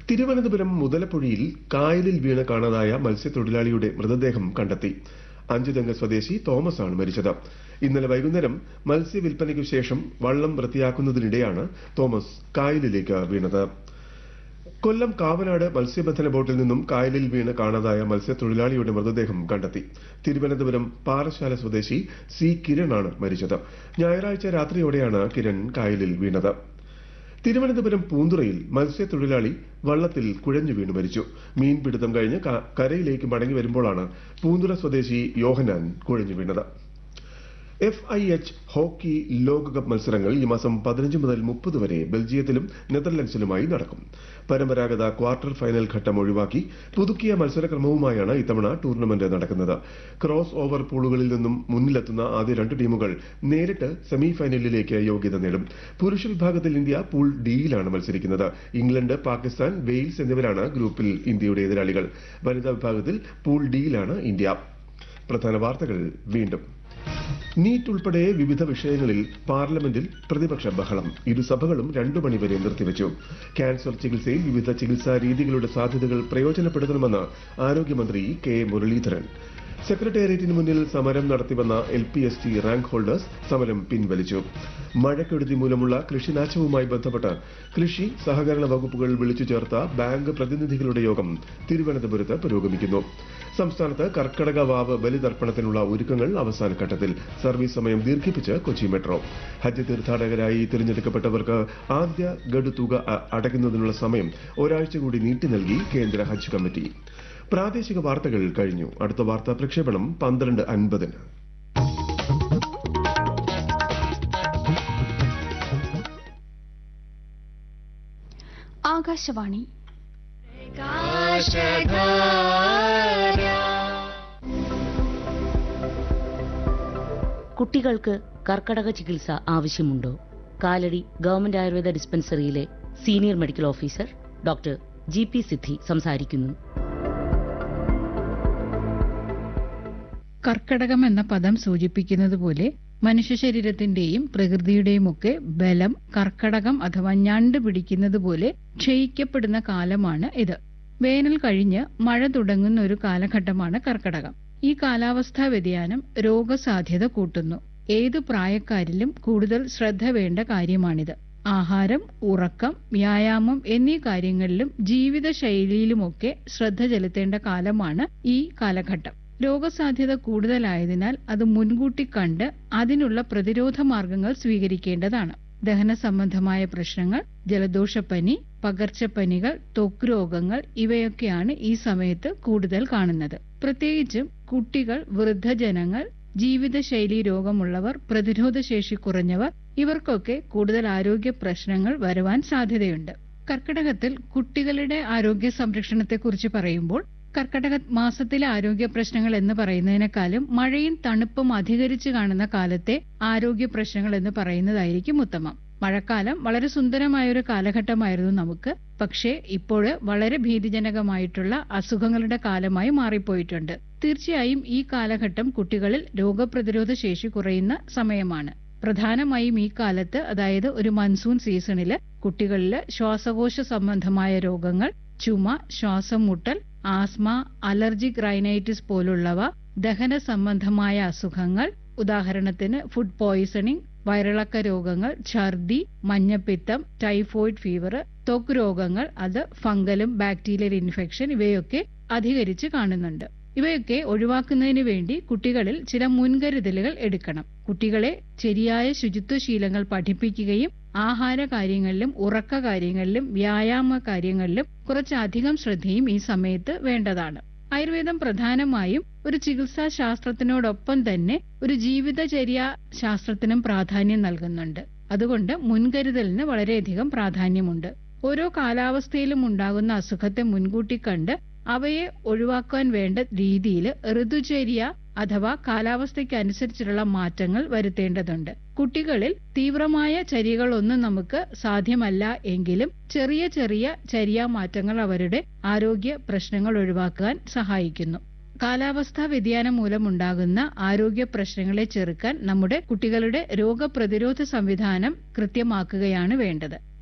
തിരുവനന്തപുരം മുതലപ്പുഴയിൽ കായലിൽ വീണ് കാണാതായ മത്സ്യത്തൊഴിലാളിയുടെ മൃതദേഹം കണ്ടെത്തി അഞ്ചുതെങ്ങ് സ്വദേശി തോമസ് ആണ് മരിച്ചത് ഇന്നലെ വൈകുന്നേരം മത്സ്യവിൽപ്പനയ്ക്കു ശേഷം വള്ളം വൃത്തിയാക്കുന്നതിനിടെയാണ് തോമസ് കായലിലേക്ക് വീണത് കൊല്ലം കാവനാട് മത്സ്യബന്ധന ബോട്ടിൽ നിന്നും കായലിൽ വീണ് കാണാതായ മത്സ്യത്തൊഴിലാളിയുടെ മൃതദേഹം കണ്ടെത്തി തിരുവനന്തപുരം പാറശാല സ്വദേശി സി കിരണാണ് മരിച്ചത് ഞായറാഴ്ച രാത്രിയോടെയാണ് കിരൺ കായലിൽ വീണത് തിരുവനന്തപുരം പൂന്തുറയിൽ മത്സ്യത്തൊഴിലാളി വള്ളത്തിൽ കുഴഞ്ഞു വീണു മരിച്ചു മീൻപിടുത്തം കഴിഞ്ഞ് ക- കരയിലേക്ക് മടങ്ങി വരുമ്പോഴാണ് പൂന്തുറ സ്വദേശി യോഹനാൻ കുഴഞ്ഞു വീണത് എഫ് ഐ എച്ച് ഹോക്കി ലോകകപ്പ് മത്സരങ്ങൾ ഈ മാസം പതിനഞ്ച് മുതൽ മുപ്പത് വരെ ബെൽജിയത്തിലും നെതർലൻഡ്സിലുമായി നടക്കും പരമ്പരാഗത ക്വാർട്ടർ ഫൈനൽ ഘട്ടം ഒഴിവാക്കി പുതുക്കിയ മത്സരക്രമവുമായാണ് ഇത്തവണ ടൂർണമെന്റ് നടക്കുന്നത് ക്രോസ് ഓവർ പൂളുകളിൽ നിന്നും മുന്നിലെത്തുന്ന ആദ്യ രണ്ട് ടീമുകൾ നേരിട്ട് സെമി ഫൈനലിലേക്ക് യോഗ്യത നേടും പുരുഷ വിഭാഗത്തിൽ ഇന്ത്യ പൂൾ ഡിയിലാണ് മത്സരിക്കുന്നത് ഇംഗ്ലണ്ട് പാകിസ്ഥാൻ വെയിൽസ് എന്നിവരാണ് ഗ്രൂപ്പിൽ ഇന്ത്യയുടെ എതിരാളികൾ വനിതാ വിഭാഗത്തിൽ പൂൾ ഡിയിലാണ് ഇന്ത്യ പ്രധാന വാർത്തകൾ വീണ്ടും നീറ്റ് ഉൾപ്പെടെ വിവിധ വിഷയങ്ങളിൽ പാർലമെന്റിൽ പ്രതിപക്ഷ ബഹളം ഇരുസഭകളും രണ്ടു മണിവരെ നിർത്തിവച്ചു ക്യാൻസർ ചികിത്സയിൽ വിവിധ ചികിത്സാ രീതികളുടെ സാധ്യതകൾ പ്രയോജനപ്പെടുത്തണമെന്ന് ആരോഗ്യമന്ത്രി കെ മുരളീധരൻ സെക്രട്ടേറിയറ്റിന് മുന്നിൽ സമരം നടത്തിവന്ന L P S T rank holders സമരം പിൻവലിച്ചു മഴക്കെടുതി മൂലമുള്ള കൃഷിനാശവുമായി ബന്ധപ്പെട്ട് കൃഷി സഹകരണ വകുപ്പുകൾ വിളിച്ചു ചേർത്ത ബാങ്ക് പ്രതിനിധികളുടെ യോഗം തിരുവനന്തപുരത്ത് പുരോഗമിക്കുന്നു സംസ്ഥാനത്ത് കർക്കടക വാവ് ബലിതർപ്പണത്തിനുള്ള ഒരുക്കങ്ങൾ അവസാന ഘട്ടത്തിൽ സർവീസ് സമയം ദീർഘിപ്പിച്ച് കൊച്ചി മെട്രോ ഹജ്ജ് തീർത്ഥാടകരായി തിരഞ്ഞെടുക്കപ്പെട്ടവർക്ക് ആദ്യ ഗഡു തുക അ- അടയ്ക്കുന്നതിനുള്ള സമയം ഒരാഴ്ച കൂടി നീട്ടി നൽകി കേന്ദ്ര ഹജ്ജ് കമ്മിറ്റി പ്രാദേശിക വാർത്തകൾ കഴിഞ്ഞു അടുത്ത വാർത്താ പ്രക്ഷേപണം പന്ത്രണ്ട് അൻപതിന് ആകാശവാണി കുട്ടികൾക്ക് കർക്കടക ചികിത്സ ആവശ്യമുണ്ടോ കാലടി ഗവൺമെന്റ് ആയുർവേദ ഡിസ്പെൻസറിയിലെ senior medical officer doctor G P Siddhi സംസാരിക്കുന്നു കർക്കടകം എന്ന പദം സൂചിപ്പിക്കുന്നത് പോലെ മനുഷ്യ ശരീരത്തിന്റെയും പ്രകൃതിയുടെയും ഒക്കെ ബലം കർക്കടകം അഥവാ ഞണ്ട് പിടിക്കുന്നത് പോലെ ക്ഷയിക്കപ്പെടുന്ന കാലമാണ് ഇത് വേനൽ കഴിഞ്ഞ് മഴ തുടങ്ങുന്ന ഒരു കാലഘട്ടമാണ് കർക്കടകം ഈ കാലാവസ്ഥാ വ്യതിയാനം രോഗസാധ്യത കൂട്ടുന്നു ഏതു പ്രായക്കാരിലും കൂടുതൽ ശ്രദ്ധ വേണ്ട കാര്യമാണിത് ആഹാരം ഉറക്കം വ്യായാമം എന്നീ കാര്യങ്ങളിലും ജീവിതശൈലിയിലുമൊക്കെ ശ്രദ്ധ ചെലുത്തേണ്ട കാലമാണ് ഈ കാലഘട്ടം രോഗസാധ്യത കൂടുതലായതിനാൽ അത് മുൻകൂട്ടി കണ്ട് അതിനുള്ള പ്രതിരോധ മാർഗങ്ങൾ സ്വീകരിക്കേണ്ടതാണ് ദഹന സംബന്ധമായ പ്രശ്നങ്ങൾ ജലദോഷപ്പനി പകർച്ചപ്പനികൾ ത്വക്ക് രോഗങ്ങൾ ഇവയൊക്കെയാണ് ഈ സമയത്ത് കൂടുതൽ കാണുന്നത് പ്രത്യേകിച്ചും കുട്ടികൾ വൃദ്ധജനങ്ങൾ ജീവിതശൈലി രോഗമുള്ളവർ പ്രതിരോധശേഷി കുറഞ്ഞവർ ഇവർക്കൊക്കെ കൂടുതൽ ആരോഗ്യ പ്രശ്നങ്ങൾ വരുവാൻ സാധ്യതയുണ്ട് കർക്കിടകത്തിൽ കുട്ടികളുടെ ആരോഗ്യ സംരക്ഷണത്തെക്കുറിച്ച് പറയുമ്പോൾ കർക്കടക മാസത്തിലെ ആരോഗ്യ പ്രശ്നങ്ങൾ എന്ന് പറയുന്നതിനേക്കാളും മഴയും തണുപ്പും അധികരിച്ചു കാണുന്ന കാലത്തെ ആരോഗ്യ പ്രശ്നങ്ങൾ എന്ന് പറയുന്നതായിരിക്കും ഉത്തമം മഴക്കാലം വളരെ സുന്ദരമായ ഒരു കാലഘട്ടമായിരുന്നു നമുക്ക് പക്ഷേ ഇപ്പോൾ വളരെ ഭീതിജനകമായിട്ടുള്ള അസുഖങ്ങളുടെ കാലമായി മാറിപ്പോയിട്ടുണ്ട് തീർച്ചയായും ഈ കാലഘട്ടം കുട്ടികളിൽ രോഗപ്രതിരോധ ശേഷി കുറയുന്ന സമയമാണ് പ്രധാനമായും ഈ കാലത്ത് അതായത് ഒരു മൺസൂൺ സീസണില് കുട്ടികളിൽ ശ്വാസകോശ സംബന്ധമായ രോഗങ്ങൾ ചുമ ശ്വാസം മുട്ടൽ ആസ്മ അലർജിക് റൈനൈറ്റിസ് പോലുള്ളവ ദഹന സംബന്ധമായ അസുഖങ്ങൾ ഉദാഹരണത്തിന് ഫുഡ് പോയിസണിംഗ് വയറിളക്ക രോഗങ്ങൾ ഛർദി മഞ്ഞപ്പിത്തം ടൈഫോയിഡ് ഫീവർ ത്വക്ക് രോഗങ്ങൾ അത് ഫംഗലും ബാക്ടീരിയൽ ഇൻഫെക്ഷൻ ഇവയൊക്കെ അധികരിച്ച് കാണുന്നുണ്ട് ഇവയൊക്കെ ഒഴിവാക്കുന്നതിന് വേണ്ടി കുട്ടികളിൽ ചില മുൻകരുതലുകൾ എടുക്കണം കുട്ടികളെ ശരിയായ ശുചിത്വ ശീലങ്ങൾ പഠിപ്പിക്കുകയും ആഹാര കാര്യങ്ങളിലും ഉറക്ക കാര്യങ്ങളിലും വ്യായാമ കാര്യങ്ങളിലും കുറച്ചധികം ശ്രദ്ധയും ഈ സമയത്ത് വേണ്ടതാണ് ആയുർവേദം പ്രധാനമായും ഒരു ചികിത്സാ ശാസ്ത്രത്തിനോടൊപ്പം തന്നെ ഒരു ജീവിതചര്യ ശാസ്ത്രത്തിനും പ്രാധാന്യം നൽകുന്നുണ്ട് അതുകൊണ്ട് മുൻകരുതലിന് വളരെയധികം പ്രാധാന്യമുണ്ട് ഓരോ കാലാവസ്ഥയിലും ഉണ്ടാകുന്ന അസുഖത്തെ മുൻകൂട്ടി കണ്ട് അവയെ ഒഴിവാക്കാൻ വേണ്ട രീതിയിൽ ഋതുചര്യ അഥവാ കാലാവസ്ഥയ്ക്ക് അനുസരിച്ചുള്ള മാറ്റങ്ങൾ വരുത്തേണ്ടതുണ്ട് കുട്ടികളിൽ തീവ്രമായ ചര്യകളൊന്നും നമുക്ക് സാധ്യമല്ല എങ്കിലും ചെറിയ ചെറിയ ചര്യാ മാറ്റങ്ങൾ അവരുടെ ആരോഗ്യ പ്രശ്നങ്ങൾ ഒഴിവാക്കാൻ സഹായിക്കുന്നു കാലാവസ്ഥാ വ്യതിയാനം മൂലമുണ്ടാകുന്ന ആരോഗ്യ പ്രശ്നങ്ങളെ ചെറുക്കാൻ നമ്മുടെ കുട്ടികളുടെ രോഗപ്രതിരോധ സംവിധാനം കൃത്യമാക്കുകയാണ് വേണ്ടത്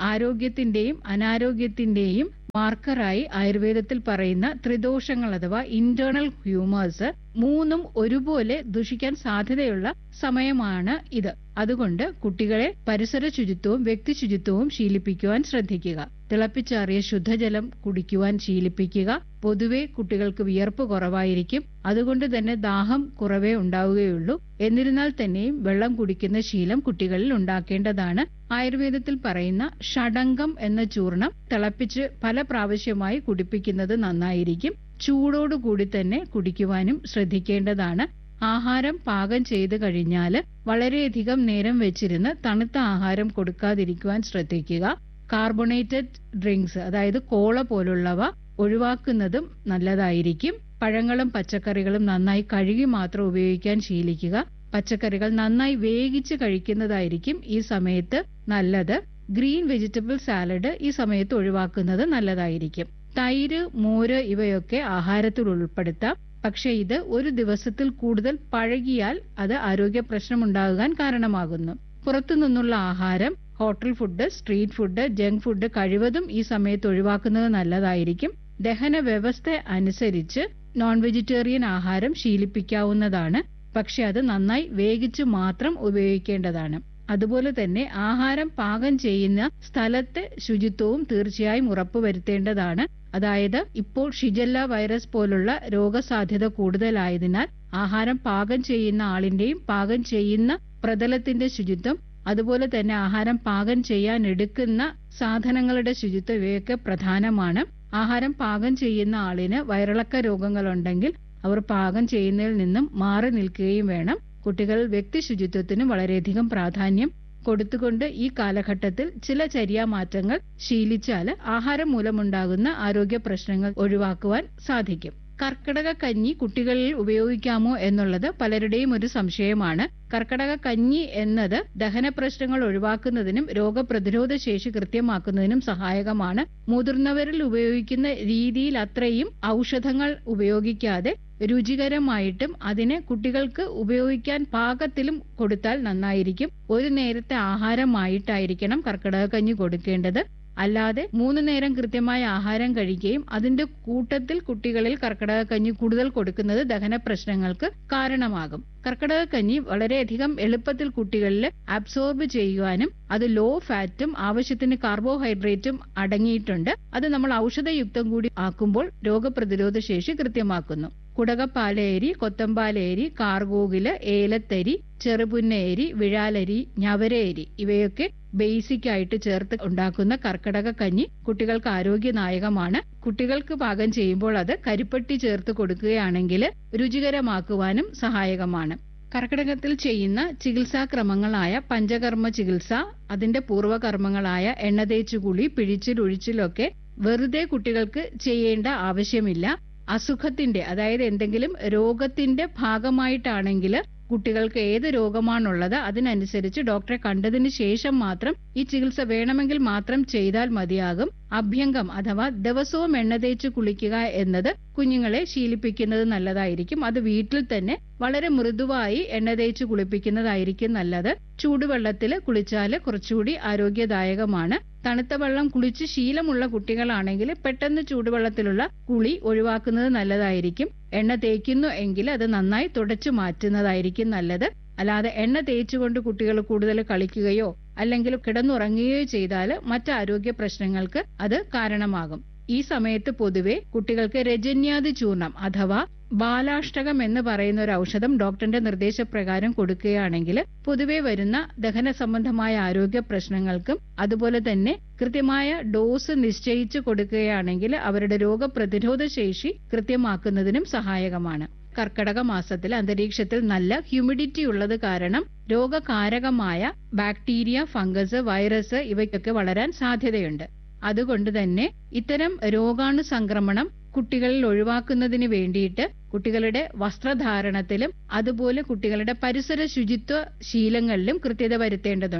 ആരോഗ്യത്തിന്റെയും അനാരോഗ്യത്തിന്റെയും മാർക്കറായി ആയുർവേദത്തിൽ പറയുന്ന ത്രിദോഷങ്ങൾ അഥവാ ഇന്റേണൽ ഹ്യൂമേഴ്സ് മൂന്നും ഒരുപോലെ ദുഷിക്കാൻ സാധ്യതയുള്ള സമയമാണ് ഇത് അതുകൊണ്ട് കുട്ടികളെ പരിസര ശുചിത്വവും വ്യക്തി ശുചിത്വവും ശീലിപ്പിക്കുവാൻ ശ്രദ്ധിക്കുക തിളപ്പിച്ചാറിയ ശുദ്ധജലം കുടിക്കുവാൻ ശീലിപ്പിക്കുക പൊതുവെ കുട്ടികൾക്ക് വിയർപ്പ് കുറവായിരിക്കും അതുകൊണ്ട് തന്നെ ദാഹം കുറവേ ഉണ്ടാവുകയുള്ളൂ എന്നിരുന്നാൽ തന്നെയും വെള്ളം കുടിക്കുന്ന ശീലം കുട്ടികളിൽ ഉണ്ടാക്കേണ്ടതാണ് ആയുർവേദത്തിൽ പറയുന്ന ഷഡംഗം എന്ന ചൂർണം തിളപ്പിച്ച് പല പ്രാവശ്യമായി കുടിപ്പിക്കുന്നത് നന്നായിരിക്കും ചൂടോടുകൂടി തന്നെ കുടിക്കുവാനും ശ്രദ്ധിക്കേണ്ടതാണ് ആഹാരം പാകം ചെയ്ത് കഴിഞ്ഞാൽ വളരെയധികം നേരം വെച്ചിരുന്ന് തണുത്ത ആഹാരം കൊടുക്കാതിരിക്കുവാൻ ശ്രദ്ധിക്കുക കാർബണേറ്റഡ് ഡ്രിങ്ക്സ് അതായത് കോള പോലുള്ളവ ഒഴിവാക്കുന്നതും നല്ലതായിരിക്കും പഴങ്ങളും പച്ചക്കറികളും നന്നായി കഴുകി മാത്രം ഉപയോഗിക്കാൻ ശീലിക്കുക പച്ചക്കറികൾ നന്നായി വേവിച്ച് കഴിക്കുന്നതായിരിക്കും ഈ സമയത്ത് നല്ലത് ഗ്രീൻ വെജിറ്റബിൾ സാലഡ് ഈ സമയത്ത് ഒഴിവാക്കുന്നത് നല്ലതായിരിക്കും തൈര് മോര് ഇവയൊക്കെ ആഹാരത്തിൽ ഉൾപ്പെടുത്താം പക്ഷെ ഇത് ഒരു ദിവസത്തിൽ കൂടുതൽ പഴകിയാൽ അത് ആരോഗ്യ പ്രശ്നമുണ്ടാകാൻ കാരണമാകുന്നു പുറത്തുനിന്നുള്ള ആഹാരം hotel food street food junk food കഴിവതും ഈ സമയത്ത് ഒഴിവാക്കുന്നത് നല്ലതായിരിക്കും ദഹന വ്യവസ്ഥ അനുസരിച്ച് നോൺ വെജിറ്റേറിയൻ ആഹാരം ശീലിപ്പിക്കാവുന്നതാണ് പക്ഷെ അത് നന്നായി വേവിച്ച് മാത്രം ഉപയോഗിക്കേണ്ടതാണ് അതുപോലെ തന്നെ ആഹാരം പാകം ചെയ്യുന്ന സ്ഥലത്തെ ശുചിത്വവും തീർച്ചയായും ഉറപ്പുവരുത്തേണ്ടതാണ് അതായത് ഇപ്പോൾ ഷിജല്ല വൈറസ് പോലുള്ള രോഗസാധ്യത കൂടുതലായതിനാൽ ആഹാരം പാകം ചെയ്യുന്ന ആളിന്റെയും പാകം ചെയ്യുന്ന പ്രതലത്തിന്റെ ശുചിത്വം അതുപോലെ തന്നെ ആഹാരം പാകം ചെയ്യാൻ എടുക്കുന്ന സാധനങ്ങളുടെ ശുചിത്വം ഇവയൊക്കെ പ്രധാനമാണ് ആഹാരം പാകം ചെയ്യുന്ന ആളിന് വയറിളക്ക രോഗങ്ങളുണ്ടെങ്കിൽ അവർ പാകം ചെയ്യുന്നതിൽ നിന്നും മാറി നിൽക്കുകയും വേണം കുട്ടികൾ വ്യക്തി ശുചിത്വത്തിന് വളരെയധികം പ്രാധാന്യം കൊടുത്തുകൊണ്ട് ഈ കാലഘട്ടത്തിൽ ചില ചര്യാമാറ്റങ്ങൾ ശീലിച്ചാൽ ആഹാരം മൂലമുണ്ടാകുന്ന ആരോഗ്യ പ്രശ്നങ്ങൾ ഒഴിവാക്കുവാൻ സാധിക്കും കർക്കിടക കഞ്ഞി കുട്ടികളിൽ ഉപയോഗിക്കാമോ എന്നുള്ളത് പലരുടെയും ഒരു സംശയമാണ് കർക്കിടക കഞ്ഞി എന്നത് ദഹന പ്രശ്നങ്ങൾ ഒഴിവാക്കുന്നതിനും രോഗപ്രതിരോധ ശേഷി കൃത്യമാക്കുന്നതിനും സഹായകമാണ് മുതിർന്നവരിൽ ഉപയോഗിക്കുന്ന രീതിയിൽ അത്രയും ഔഷധങ്ങൾ ഉപയോഗിക്കാതെ രുചികരമായിട്ടും അതിനെ കുട്ടികൾക്ക് ഉപയോഗിക്കാൻ പാകത്തിലും കൊടുത്താൽ നന്നായിരിക്കും ഒരു നേരത്തെ ആഹാരമായിട്ടായിരിക്കണം കർക്കിടക കഞ്ഞി കൊടുക്കേണ്ടത് അല്ലാതെ മൂന്ന് നേരം കൃത്യമായ ആഹാരം കഴിക്കുകയും അതിന്റെ കൂട്ടത്തിൽ കുട്ടികളിൽ കർക്കിടക കഞ്ഞി കൂടുതൽ കൊടുക്കുന്നത് ദഹന പ്രശ്നങ്ങൾക്ക് കാരണമാകും കർക്കിടക കഞ്ഞി വളരെയധികം എളുപ്പത്തിൽ കുട്ടികളിൽ അബ്സോർബ് ചെയ്യുവാനും അത് ലോ ഫാറ്റും ആവശ്യത്തിന് കാർബോഹൈഡ്രേറ്റും അടങ്ങിയിട്ടുണ്ട് അത് നമ്മൾ ഔഷധയുക്തം കൂടി ആക്കുമ്പോൾ രോഗപ്രതിരോധ ശേഷി കൃത്യമാക്കുന്നു കുടകപ്പാലയരി കൊത്തമ്പാലയരി കാർഗോകില് ഏലത്തരി ചെറുപുന്നയരി വിഴാലരി ഞവരയരി ഇവയൊക്കെ ബേസിക് ആയിട്ട് ചേർത്ത് ഉണ്ടാക്കുന്ന കർക്കിടക കഞ്ഞി കുട്ടികൾക്ക് ആരോഗ്യദായകമാണ് കുട്ടികൾക്ക് പാകം ചെയ്യുമ്പോൾ അത് കരിപ്പട്ടി ചേർത്ത് കൊടുക്കുകയാണെങ്കിൽ രുചികരമാക്കുവാനും സഹായകമാണ് കർക്കിടകത്തിൽ ചെയ്യുന്ന ചികിത്സാക്രമങ്ങളായ പഞ്ചകർമ്മ ചികിത്സ അതിന്റെ പൂർവ്വകർമ്മങ്ങളായ എണ്ണ തേച്ചുകുളി പിഴിച്ചിൽ ഒഴിച്ചിലൊക്കെ വെറുതെ കുട്ടികൾക്ക് ചെയ്യേണ്ട ആവശ്യമില്ല അസുഖത്തിന്റെ അതായത് എന്തെങ്കിലും രോഗത്തിന്റെ ഭാഗമായിട്ടാണെങ്കിൽ കുട്ടികൾക്ക് ഏത് രോഗമാണുള്ളത് അതിനനുസരിച്ച് ഡോക്ടറെ കണ്ടതിന് ശേഷം മാത്രം ഈ ചികിത്സ വേണമെങ്കിൽ മാത്രം ചെയ്താൽ മതിയാകും അഭ്യംഗം അഥവാ ദിവസവും എണ്ണ തേച്ച് കുളിക്കുക എന്നത് കുഞ്ഞുങ്ങളെ ശീലിപ്പിക്കുന്നത് നല്ലതായിരിക്കും അത് വീട്ടിൽ തന്നെ വളരെ മൃദുവായി എണ്ണ തേച്ച് കുളിപ്പിക്കുന്നതായിരിക്കും നല്ലത് ചൂടുവെള്ളത്തിൽ കുളിച്ചാൽ കുറച്ചുകൂടി ആരോഗ്യദായകമാണ് തണുത്ത വെള്ളം കുളിച്ച് ശീലമുള്ള കുട്ടികളാണെങ്കിൽ പെട്ടെന്ന് ചൂടുവെള്ളത്തിലുള്ള കുളി ഒഴിവാക്കുന്നത് നല്ലതായിരിക്കും എണ്ണ തേക്കുന്നു എങ്കിൽ അത് നന്നായി തുടച്ചു മാറ്റുന്നതായിരിക്കും നല്ലത് അല്ലാതെ എണ്ണ തേച്ചുകൊണ്ട് കുട്ടികൾ കൂടുതൽ കളിക്കുകയോ അല്ലെങ്കിൽ കിടന്നുറങ്ങുകയോ ചെയ്താൽ മറ്റ് ആരോഗ്യ പ്രശ്നങ്ങൾക്ക് അത് കാരണമാകും ഈ സമയത്ത് പൊതുവെ കുട്ടികൾക്ക് രജന്യാതി ചൂർണം അഥവാ ബാലാഷ്ടകം എന്ന് പറയുന്ന ഒരു ഔഷധം ഡോക്ടറിന്റെ നിർദ്ദേശപ്രകാരം കൊടുക്കുകയാണെങ്കിൽ പൊതുവെ വരുന്ന ദഹന സംബന്ധമായ ആരോഗ്യ പ്രശ്നങ്ങൾക്കും അതുപോലെ തന്നെ കൃത്യമായ ഡോസ് നിശ്ചയിച്ചു കൊടുക്കുകയാണെങ്കിൽ അവരുടെ രോഗപ്രതിരോധ ശേഷി കൃത്യമാക്കുന്നതിനും സഹായകമാണ് കർക്കടക മാസത്തിൽ അന്തരീക്ഷത്തിൽ നല്ല ഹ്യൂമിഡിറ്റി ഉള്ളത് കാരണം രോഗകാരകമായ ബാക്ടീരിയ ഫംഗസ് വൈറസ് ഇവയ്ക്കൊക്കെ വളരാൻ സാധ്യതയുണ്ട് അതുകൊണ്ട് തന്നെ ഇത്തരം രോഗാണു സംക്രമണം കുട്ടികളിൽ ഒഴിവാക്കുന്നതിന് വേണ്ടിയിട്ട് കുട്ടികളുടെ വസ്ത്രധാരണത്തിലും അതുപോലെ കുട്ടികളുടെ പരിസര ശുചിത്വ ശീലങ്ങളിലും കൃത്യത വരുത്തേണ്ടതുണ്ട്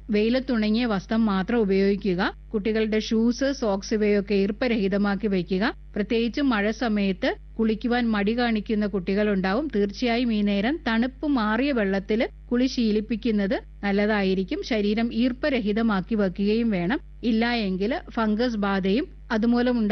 വെയിലത്തുണങ്ങിയ വസ്ത്രം മാത്രം ഉപയോഗിക്കുക കുട്ടികളുടെ ഷൂസ് സോക്സ് ഇവയൊക്കെ ഈർപ്പരഹിതമാക്കി വയ്ക്കുക പ്രത്യേകിച്ചും മഴ സമയത്ത് കുളിക്കുവാൻ മടി കാണിക്കുന്ന കുട്ടികളുണ്ടാവും തീർച്ചയായും ഈ നേരം തണുപ്പ് മാറിയ വെള്ളത്തിൽ കുളി ശീലിപ്പിക്കുന്നത് നല്ലതായിരിക്കും ശരീരം ഈർപ്പരഹിതമാക്കി വെക്കുകയും വേണം ഇല്ല എങ്കിൽ ഫംഗസ് ബാധയും അതുമൂലം